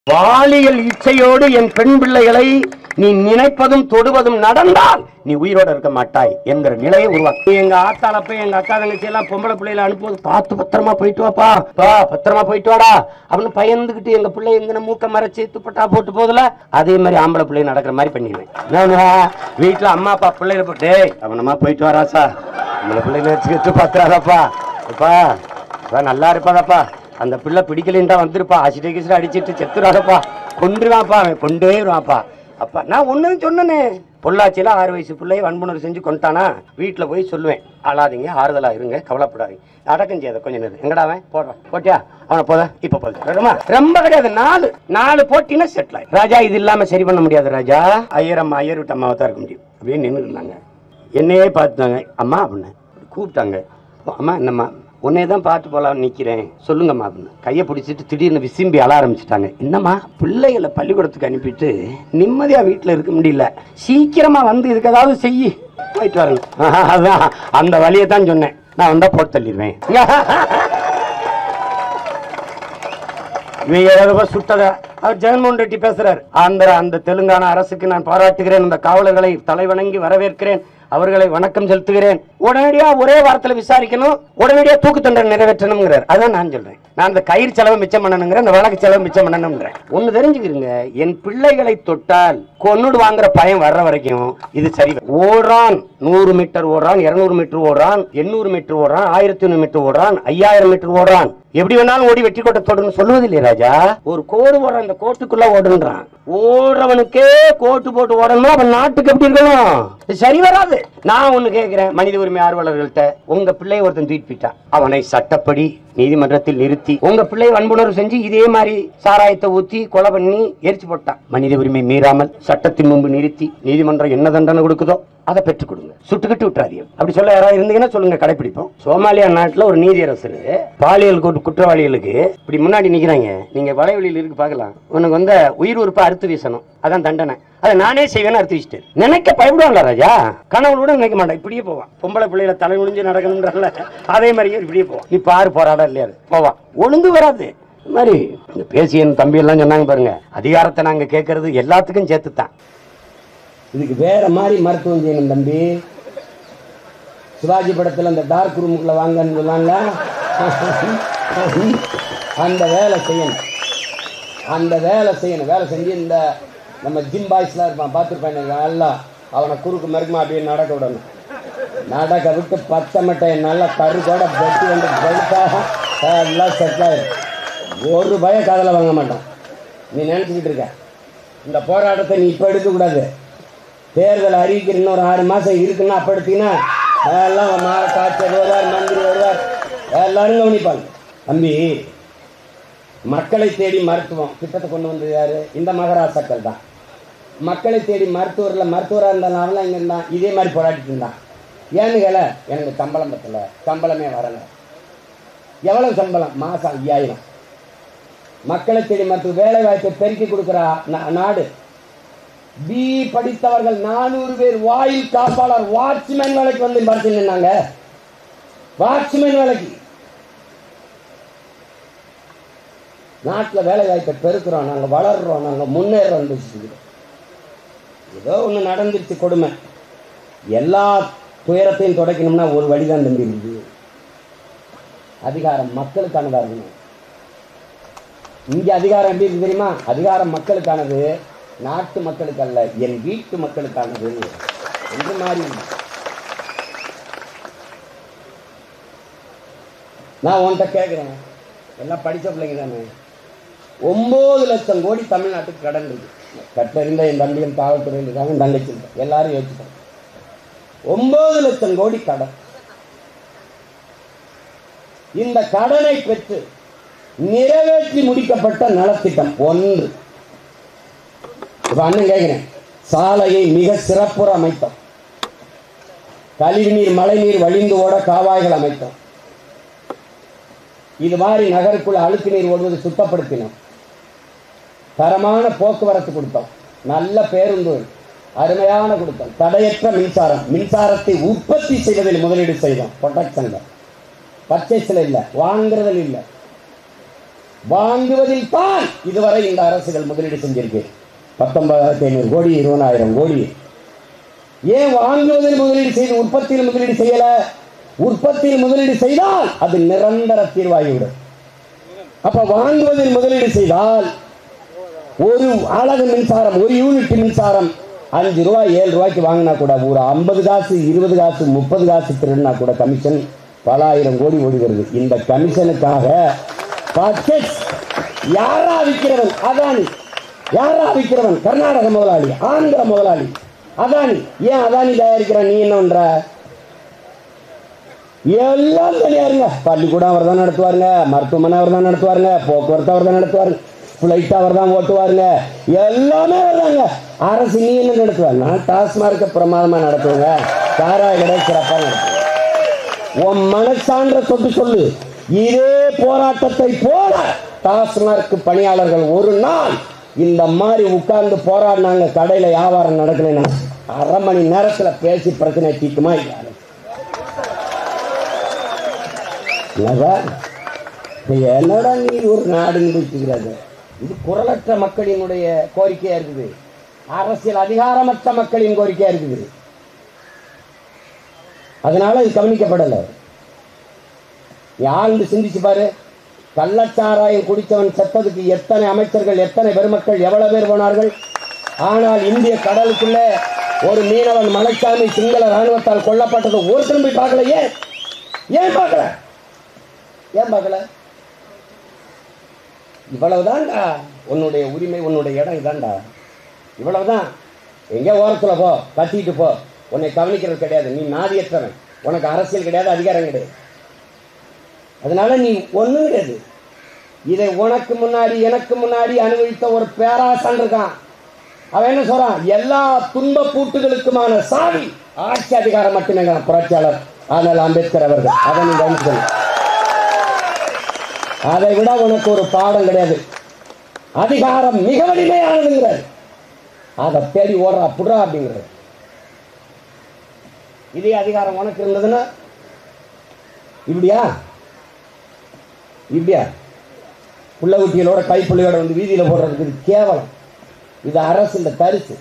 பாலியல் இச்சையோடு என் பெண் பிள்ளைகளை நீ நினைப்பதும் தொடுவதும் நடந்தால் நீ உயிரோட இருக்க மாட்டாய் என்கிற நிலையை உருவாக்கு எங்க ஆத்தால போய் எங்க அக்கா தங்கச்சி எல்லாம் பொம்பளை பிள்ளைகளை அனுப்புவது பார்த்து பத்திரமா போயிட்டு வாப்பா பா பத்திரமா போயிட்டு வாடா அப்படின்னு பயந்துகிட்டு எங்க பிள்ளை எங்க மூக்க மறைச்சு துப்பட்டா போட்டு போதுல அதே மாதிரி ஆம்பளை பிள்ளை நடக்கிற மாதிரி பண்ணிடுவேன் நானு வீட்டுல அம்மா அப்பா பிள்ளைகளை போட்டு அவனமா போயிட்டு வராசா நம்மள பிள்ளைகளை வச்சுக்கிட்டு பத்திராதாப்பா அப்பா அப்பா, நல்லா இருப்பாதாப்பா அந்த பிள்ளை பிடிக்கலைன்னு தான் வந்திருப்பா அசிட்ட கிசிட்ட அடிச்சிட்டு செத்துறாதப்பா கொண்டுருவான்ப்பா அவன் கொண்டே வருவான்ப்பா அப்பா நான் ஒன்றும் சொன்னனே பொள்ளாச்சியில் ஆறு வயசு பிள்ளைய வன்புணர்வு செஞ்சு கொண்டானா வீட்டில் போய் சொல்லுவேன் அழாதீங்க ஆறுதலாக இருங்க கவலைப்படாதீங்க அடக்கம் செய்யாத கொஞ்ச நேரம் எங்கடா அவன் போடுறான் போட்டியா அவனை போத இப்போ போதும் ரொம்ப ரொம்ப கிடையாது நாலு நாலு போட்டினா செட்டில் ஆகி ராஜா இது இல்லாமல் சரி பண்ண முடியாது ராஜா ஐயர் அம்மா ஐயர் விட்டு அம்மாவை தான் இருக்க முடியும் அப்படியே நின்று இருந்தாங்க என்னையே பார்த்தாங்க அம்மா அப்படின்னு கூப்பிட்டாங்க அம்மா என்னம்மா உன்னைய தான் பார்த்து போலாம் நிற்கிறேன் சொல்லுங்கம்மா அப்படின்னு கையை பிடிச்சிட்டு திடீர்னு விசிம்பி அழ ஆரம்பிச்சிட்டாங்க என்னம்மா பிள்ளைகளை பள்ளிக்கூடத்துக்கு அனுப்பிட்டு நிம்மதியாக வீட்டில் இருக்க முடியல சீக்கிரமாக வந்து இதுக்கு ஏதாவது செய்யி போயிட்டு வரணும் ஆஹா, அதான் அந்த வழியை தான் சொன்னேன் நான் வந்தால் போட்டு தள்ளிடுவேன் இவன் ஏதோ சுட்டத அவர் ஜெகன்மோகன் ரெட்டி பேசுறார் அந்த அந்த தெலுங்கானா அரசுக்கு நான் பாராட்டுகிறேன் அந்த காவலர்களை தலைவணங்கி வரவேற்கிறேன் அவர்களை வணக்கம் செலுத்துகிறேன் உடனடியா ஒரே வாரத்துல விசாரிக்கணும் உடனடியா தூக்கு தண்டனை நிறைவேற்றணுங்கிறார் அதான் நான் சொல்றேன் நான் அந்த கயிறு செலவு மிச்சம் பண்ணணுங்கிற அந்த வழக்கு செலவு மிச்சம் பண்ணணுங்கிறேன் ஒண்ணு தெரிஞ்சுக்கிறீங்க என் பிள்ளைகளை தொட்டால் கொன்னுடு வாங்குற பயம் வர்ற வரைக்கும் இது சரி ஓடுறான் நூறு மீட்டர் ஓடுறான் இருநூறு மீட்டர் ஓடுறான் எண்ணூறு மீட்டர் ஓடுறான் ஆயிரத்தி ஐநூறு மீட்டர் ஓடுறான் ஐயாயிரம் மீட்டர் ஓடுறான் எப்படி வேணாலும் ஓடி வெற்றி கோட்டை தொடர்ந்து சொல்லுவது இல்லையா ராஜா ஒரு கோடு ஓடுற அந்த கோட்டுக்குள்ள ஓடுன்றான் ஓடுறவனுக்கே கோட்டு போட்டு ஓடணும் அப்ப நாட்டுக்கு எப்படி இருக்கணும் இது சரி வராது நான் ஒண்ணு கேட்கிறேன் மனித உரிமை ஆர்வலர்கள்ட்ட உங்க பிள்ளைய ஒருத்தன் தூக்கிட்டு போயிட்டான் அவனை சட்டப்படி நீதிமன்றத்தில் நிறுத்தி உங்க பிள்ளை வன்புணர்வு செஞ்சு இதே மாதிரி சாராயத்தை ஊத்தி கொலை பண்ணி எரிச்சு போட்டான் மனித உரிமை மீறாமல் சட்டத்தின் முன்பு நிறுத்தி நீதிமன்றம் என்ன தண்டனை கொடுக்குதோ அதை பெற்றுக் கொடுங்க சுட்டுக்கிட்டு விட்டுறாதீங்க அப்படி சொல்ல யாராவது இருந்தீங்கன்னா சொல்லுங்க கடைப்பிடிப்போம் சோமாலியா நாட்டுல ஒரு நீதியரசர் பாலியல் குற்ற- குற்றவாளிகளுக்கு இப்படி முன்னாடி நிக்கிறாங்க நீங்க வலைவெளியில் இருக்கு பார்க்கலாம் உனக்கு வந்து உயிர் உறுப்பை அறுத்து வீசணும் அதான் தண்டனை அதை நானே செய்வேன்னு அறுத்து வீசிட்டு நினைக்க பயப்படுவாங்களா ராஜா கனவுளோட நினைக்க மாட்டான் இப்படியே போவான் பொம்பளை பிள்ளைகளை தலை முடிஞ்சு நடக்கணும்ன்றல அதே மாதிரியே இப்படியே போவான் நீ பாரு போராட இல்லையா போவான் ஒழுங்கு வராது இந்த மாதிரி இந்த பேசி என் தம்பி எல்லாம் சொன்னாங்க பாருங்க அதிகாரத்தை நாங்க கேட்கறது எல்லாத்துக்கும் சேர்த்து தான் இதுக்கு வேற மாதிரி மருத்துவம் செய்யணும் தம்பி சிவாஜி படத்துல அந்த டார்க் ரூமுக்குள்ள வாங்கன்னு சொல்லுவாங்க அந்த வேலை செய்யணும் அந்த வேலை செய்யணும் வேலை செஞ்சு இந்த நம்ம ஜிம் பாய்ஸ்லாம் இருப்பான் பார்த்துருப்பேன் நல்லா அவனை குறுக்கு மறுக்குமா அப்படியே நடக்க விடணும் நடக்க விட்டு பச்சை மட்டை நல்லா கருக்கோட வெட்டி வந்து பெருத்தா எல்லாம் செட் ஆயிடும் ஒரு பயம் காதில் வாங்க மாட்டான் நீ நினச்சிக்கிட்டு இருக்க இந்த போராட்டத்தை நீ இப்போ எடுக்கக்கூடாது தேர்தல் அறிவிக்கிற இன்னொரு ஆறு மாதம் இருக்குன்னா அப்போ எடுத்தீங்கன்னா எல்லாம் மா- காய்ச்சல் வருவார் மந்திரி வருவார் எல்லாரும் கவனிப்பாங்க தம்பி மக்களை தேடி மருத்துவம் திட்டத்தை கொண்டு வந்தது யாரு இந்த மகராசக்கள் தான் மக்களை தேடி மருத்துவரில் மருத்துவராக இருந்தாலும் அவெல்லாம் இங்கே இருந்தான் இதே மாதிரி போராடிட்டு இருந்தான் ஏன்னு கேள எனக்கு சம்பளம் பத்தல சம்பளமே வரல எவ்வளவு சம்பளம் மாதம் ஐயாயிரம் மக்களை தேடி மருத்துவ வேலை வாய்ப்பை பெருக்கி கொடுக்குற நா- நாடு பி படித்தவர்கள் நானூறு பேர் வாயில் காப்பாளர் வாட்ச்மேன் வேலைக்கு வந்து பார்த்து நின்னாங்க வாட்ச்மேன் வேலைக்கு நாட்டில் வேலை வாய்ப்பை பெருக்கிறோம் நாங்கள் வளர்றோம் நாங்கள் முன்னேறோம் பேசிக்கிறோம் ஏதோ ஒன்று நடந்துருச்சு கொடுமை எல்லா துயரத்தையும் துடைக்கணும்னா ஒரு வழிதான் தம்பி இருக்குது அதிகாரம் மக்களுக்கானதா இருக்கணும் இங்க அதிகாரம் எப்படி இருக்கு தெரியுமா அதிகாரம் மக்களுக்கானது நாட்டு மக்களுக்கு அல்ல என் வீட்டு மக்களுக்கானது என்று மாறி இருக்கு. நான் உன்கிட்ட கேட்குறேன் எல்லாம் படிச்ச பிள்ளைங்க தானே ஒன்பது லட்சம் கோடி தமிழ்நாட்டுக்கு கடன் இருக்கு கற்றறிந்த என் தம்பியும் காவல்துறையில் இருக்காங்க என் தங்கச்சி இருக்கா. எல்லாரும் யோசிப்பாங்க ஒன்பது லட்சம் கோடி கடன் இந்த கடனை பெற்று நிறைவேற்றி முடிக்கப்பட்ட நலத்திட்டம் ஒன்று இப்ப அண்ணன் கேட்கிறேன் சாலையை மிக சிறப்புற அமைத்தோம் கழிவுநீர் மழைநீர் வழிந்து ஓட காவாய்கள் அமைத்தோம் இது மாதிரி நகருக்குள்ள அழுக்கு நீர் ஓடுவது சுத்தப்படுத்தினோம் தரமான போக்குவரத்து கொடுத்தோம் நல்ல பேருந்து அருமையான கொடுத்தோம் தடையற்ற மின்சாரம் மின்சாரத்தை உற்பத்தி செய்வதில் முதலீடு செய்தோம் ப்ரொடக்ஷன்ல பர்ச்சேஸ்ல இல்லை வாங்குறதில் இல்லை வாங்குவதில் தான் இதுவரை இந்த அரசுகள் முதலீடு செஞ்சிருக்கு பத்தொன்பதாயிரத்தி ஐநூறு கோடி இருபதாயிரம் கோடி ஏன் வாங்குவதில் முதலீடு செய்து உற்பத்தியில் முதலீடு செய்யல உற்பத்தியில் முதலீடு செய்தால் அது நிரந்தர தீர்வாகிவிடும் அப்ப வாங்குவதில் முதலீடு செய்தால் ஒரு அலகு மின்சாரம் ஒரு யூனிட் மின்சாரம் அஞ்சு ரூபாய் ஏழு ரூபாய்க்கு வாங்கினா கூட ஒரு ஐம்பது காசு இருபது காசு முப்பது காசு திருடினா கூட கமிஷன் பல ஆயிரம் கோடி ஓடுகிறது இந்த கமிஷனுக்காக பாக்கெட் யாரா விற்கிறவன் அதானி யாரா விற்கிறவன் கர்நாடக முதலாளி ஆந்திர முதலாளி அதானி ஏன் அதானி தயாரிக்கிறான் நீ என்ன பண்ற எல்லாம் தனியாருங்க பள்ளிக்கூடம் அவர் தான் நடத்துவாருங்க மருத்துவமனை அவர் தான் நடத்துவாருங்க போக்குவரத்து அவர் தான் நடத்துவாருங்க ஃப்ளைட் அவர் தான் ஓட்டுவாருங்க எல்லாமே வருவாங்க அரசு நீ என்ன நடத்துவார் நான் டாஸ்மார்க்க பிரமாதமா நடத்துவேங்க சாராய கடை சிறப்பாக நடத்துவேன் உன் மனசான்ற தொட்டு சொல்லு இதே போராட்டத்தை போல டாஸ்மார்க் பணியாளர்கள் ஒரு நாள் இந்த மாதிரி உட்கார்ந்து போராடினாங்க கடையில வியாபாரம் நடக்கலைன்னா அரை மணி நேரத்துல பேசி பிரச்சனை தீக்குமா இல்லையா என்னடா? இது என்னடா நீ ஒரு நாடுன்னு வச்சுக்கிறது இது குரலற்ற மக்களினுடைய கோரிக்கையா இருக்குது அரசியல் அதிகாரமற்ற மக்களின் கோரிக்கையா இருக்குது அதனால இது கவனிக்கப்படல நீ ஆழ்ந்து சிந்திச்சு பாரு கள்ளச்சாராயம் குடித்தவன் செத்ததுக்கு எத்தனை அமைச்சர்கள் எத்தனை பெருமக்கள் எவ்வளவு பேர் போனார்கள் ஆனால் இந்திய கடலுக்குள்ளே ஒரு மீனவன் மலைச்சாமி சிங்கள ராணுவத்தால் கொல்லப்பட்டது ஒருத்தரும் போய் பார்க்கல ஏன் ஏன் பார்க்கல ஏன் பார்க்கல இவ்வளவுதான்டா உன்னுடைய உரிமை உன்னுடைய இடம் இதான்டா இவ்வளவுதான் எங்கே ஓரத்துல போ கத்திட்டு போ உன்னை கவனிக்கிறது கிடையாது நீ நாதியற்றவன் உனக்கு அரசியல் கிடையாது அதிகாரம் கிடையாது அதனால நீ ஒண்ணும் கிடையாது இதை உனக்கு முன்னாடி எனக்கு முன்னாடி அனுபவித்த ஒரு பேராசன் இருக்கான் அவன் என்ன சொல்றான் எல்லா துன்ப பூட்டுகளுக்குமான சாவி ஆட்சி அதிகாரம் மட்டுமே தான் புரட்சியாளர் ஆனால் அம்பேத்கர் அவர்கள் அதை நீ கவனிக்கணும் அதை விட உனக்கு ஒரு பாடம் கிடையாது அதிகாரம் மிக வலிமையானதுங்கிறார் அதை தேடி ஓடுறா புடுறா அப்படிங்கிறது இதே அதிகாரம் உனக்கு இருந்ததுன்னா இப்படியா இப்படியா புள்ள குட்டிகளோட கைப்புள்ளையோட வந்து வீதியில போடுறதுக்கு இது கேவலம் இது அரசு இந்த தரிசு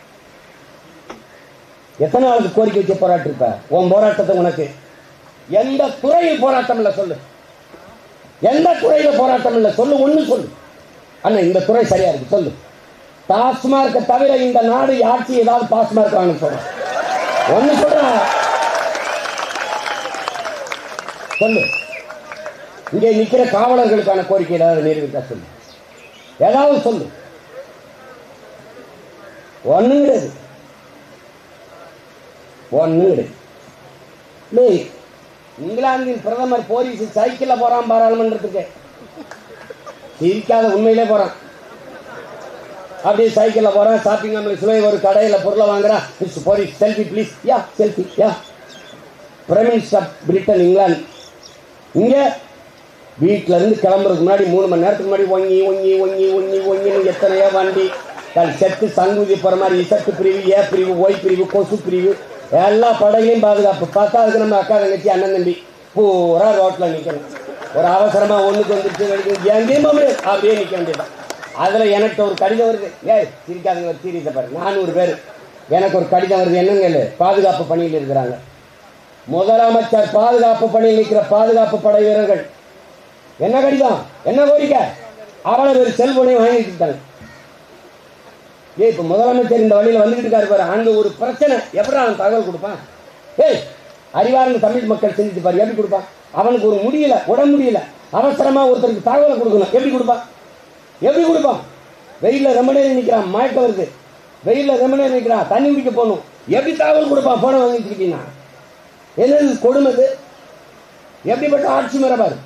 எத்தனை நாளுக்கு கோரிக்கை வச்சு போராட்டம் இருப்ப உன் போராட்டத்தை உனக்கு எந்த துறையில் போராட்டம் இல்லை சொல்லு எந்த துறையில போராட்டம் இல்லை சொல்லு ஒண்ணு சொல்லு அண்ணா இந்த துறை சரியா இருக்கு சொல்லு டாஸ்மார்க்க தவிர இந்த நாடு ஆட்சி ஏதாவது பாஸ்மார்க் வாங்க சொல்றேன் ஒண்ணு சொல்றேன் சொல்லு இங்கே நிக்கிற காவலர்களுக்கான கோரிக்கை ஏதாவது நிறைவேற்றா சொல்லு ஏதாவது சொல்லு ஒண்ணும் கிடையாது ஒண்ணும் கிடையாது டேய், இங்கிலாந்தின் பிரதமர் போலீஸ் சைக்கிள்ல போறான் பாராளுமன்றத்துக்கு சிரிக்காத உண்மையிலே போறான் அப்படியே சைக்கிள்ல போறான் ஷாப்பிங் நம்மளுக்கு சுவை ஒரு கடையில பொருளை வாங்குறான் miss police selfie please yeah selfie yeah prime minister Britain England இங்க வீட்ல இருந்து கிளம்புறதுக்கு முன்னாடி மூணு மணி நேரத்துக்கு முன்னாடி ஒங்கி ஒங்கி ஒங்கி ஒங்கி ஒங்கின்னு எத்தனையோ வண்டி கல் செத்து சங்குதி போற மாதிரி இசட்டு பிரிவு ஏ பிரிவு ஒய் பிரிவு கொசு பிரிவு எல்லா படையிலையும் பாதுகாப்பு பார்த்தா அதுக்கு நம்ம அக்கா தங்கச்சி அண்ணன் தம்பி பூரா ரோட்ல நிக்கணும் ஒரு அவசரமா ஒண்ணுக்கு வந்துருச்சு வெடிக்கு, எங்கேயும் போக முடியாது அப்படியே நிக்க வேண்டியதுதான் அதுல எனக்கு ஒரு கடிதம் வருது ஏய் சிரிக்காதீங்க ஒரு சீரியஸை பாரு நானூறு பேர் எனக்கு ஒரு கடிதம் வருது என்னங்க பாதுகாப்பு பணியில் இருக்கிறாங்க முதலமைச்சர் பாதுகாப்பு பணியில் நிற்கிற பாதுகாப்பு படை வீரர்கள் என்ன கடிதம் என்ன கோரிக்கை அவ்வளவு ஒரு செல்போனையும் வாங்கி வச்சுட்டாங்க ஏய் இப்ப முதலமைச்சர் இந்த வழியில வந்துகிட்டு இருக்காரு பாரு அங்க ஒரு பிரச்சனை எப்படி அவன் தகவல் கொடுப்பான் ஏய் அறிவார்ந்த தமிழ் மக்கள் சிந்திச்சு பாரு எப்படி கொடுப்பான் அவனுக்கு ஒரு முடியல உடம்பு முடியல அவசரமா ஒருத்தருக்கு தகவலை கொடுக்கணும் எப்படி கொடுப்பான் எப்படி கொடுப்பான் வெயில்ல ரொம்ப நேரம் நிக்கிறான் மயக்கம் வருது வெயில்ல ரொம்ப நேரம் நிக்கிறான் தண்ணி குடிக்க போகணும் எப்படி தகவல் கொடுப்பான் போன வாங்கிக்கிட்டீங்கன்னா என்னது கொடுமை இது? எப்படிப்பட்ட ஆட்சி முறை பாரு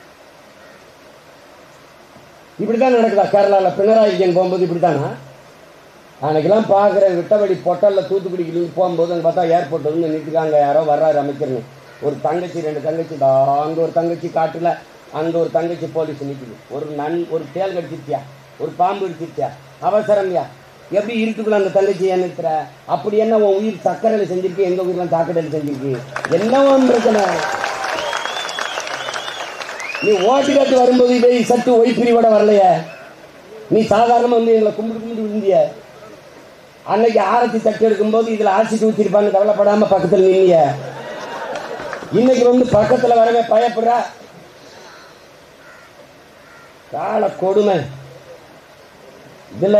இப்படித்தான் நடக்குதா கேரளால பினராயி விஜயன் போகும்போது இப்படித்தானா அன்னைக்கெல்லாம் பார்க்குறேன் விட்டபடி பொட்டல்ல தூத்துக்குடிக்கு போகும்போது அங்கே பார்த்தா ஏர்போர்ட் வந்து நிறுத்திக்காங்க யாரோ வர்றாரு அமைச்சர்னு ஒரு தங்கச்சி ரெண்டு தங்கச்சி தா அங்கே ஒரு தங்கச்சி காட்டுல அங்கே ஒரு தங்கச்சி போலீஸ் நிற்குது ஒரு நன் ஒரு தேல் கடிச்சிருச்சியா ஒரு பாம்பு கடிச்சிருச்சியா அவசரம்யா எப்படி இருட்டுக்குள்ள அந்த தங்கச்சி ஏன் நிறுத்துற அப்படி என்ன உன் உயிர் சக்கரையில் செஞ்சிருக்கு எங்க உயிரெல்லாம் சாக்கடையில் செஞ்சிருக்கு என்ன உன் பிரச்சனை நீ ஓட்டு கட்டு வரும்போது இதை சட்டு ஒய் பிரிவோட வரலையே நீ சாதாரணமா வந்து எங்களை கும்பிட்டு கும்பிட்டு விழுந்திய அன்னைக்கு ஆரத்தி தட்டு எடுக்கும்போது இதுல ஆசிட்டு ஊத்திருப்பான்னு கவலைப்படாம பக்கத்துல நின்னிய இன்னைக்கு வந்து பக்கத்துல வரவே பயப்படுற கால கொடுமை இதுல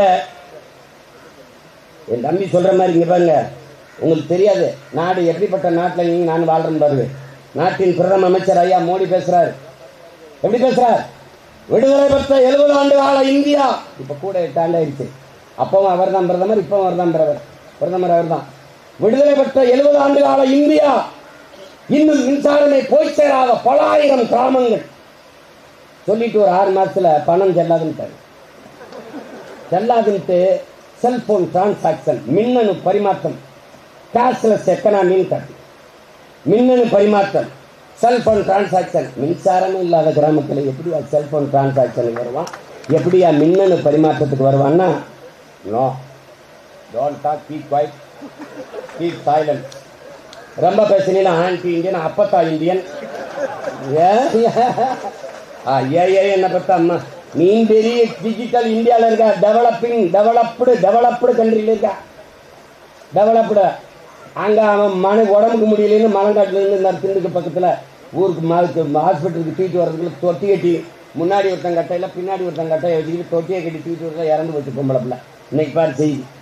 என் தம்பி சொல்ற மாதிரி இங்க பாருங்க உங்களுக்கு தெரியாது நாடு எப்படிப்பட்ட நாட்டில் நீங்க நான் வாழ்றேன் பாருங்க நாட்டின் பிரதம அமைச்சர் ஐயா மோடி பேசுறாரு எப்படி பேசுறார் விடுதலை பெற்ற எழுபது ஆண்டு கால இந்தியா இப்ப கூட எட்டு ஆண்டு ஆயிடுச்சு அப்பவும் அவர் தான் பிரதமர் இப்பவும் அவர் தான் பிரதமர் பிரதமர் அவர் தான் விடுதலை பெற்ற எழுபது ஆண்டு கால இந்தியா இன்னும் மின்சாரமே போய் சேராத பல ஆயிரம் கிராமங்கள் சொல்லிட்டு ஒரு ஆறு மாசத்துல பணம் செல்லாதுன்ட்டாரு செல்லாதுன்ட்டு செல்போன் டிரான்சாக்சன் மின்னணு பரிமாற்றம் கேஷ்லெஸ் எக்கனாமின்னு காட்டு மின்னணு பரிமாற்றம் செல்போன் டிரான்சாக்சன் மின்சாரமே இல்லாத கிராமத்தில் எப்படியா செல்போன் டிரான்சாக்சனுக்கு வருவான் எப்படியா மின்னணு பரிமாற்றத்துக்கு வருவான்னா no don't talk keep quiet keep silent ரொம்ப பேசினீங்கன்னா ஆன்டி இந்தியன் அப்பத்தா இந்தியன் ஏ ஆ ஏ ஏ என்ன பத்த அம்மா நீ பெரிய டிஜிட்டல் இந்தியாவில் இருக்க டெவலப்பிங் டெவலப்டு டெவலப்டு கண்ட்ரியில் இருக்கா டெவலப்டு அங்கே அவன் மன உடம்புக்கு முடியலன்னு மலங்காட்டிலேருந்து இந்த திண்டுக்கு பக்கத்தில் ஊருக்கு மாவுக்கு ஹாஸ்பிட்டலுக்கு தூக்கிட்டு வர்றதுக்குள்ள தொட்டி கட்டி முன்னாடி ஒருத்தன் கட்டையில் பின்னாடி ஒருத்தன் கட்டையை வச்சுக்கிட்டு தொட்டியை கட்டி தூக்கிட்டு வரல இறந்து போச்சு பொம்பளை பிள்ளை இன்னைக்கு பாரு செய்தி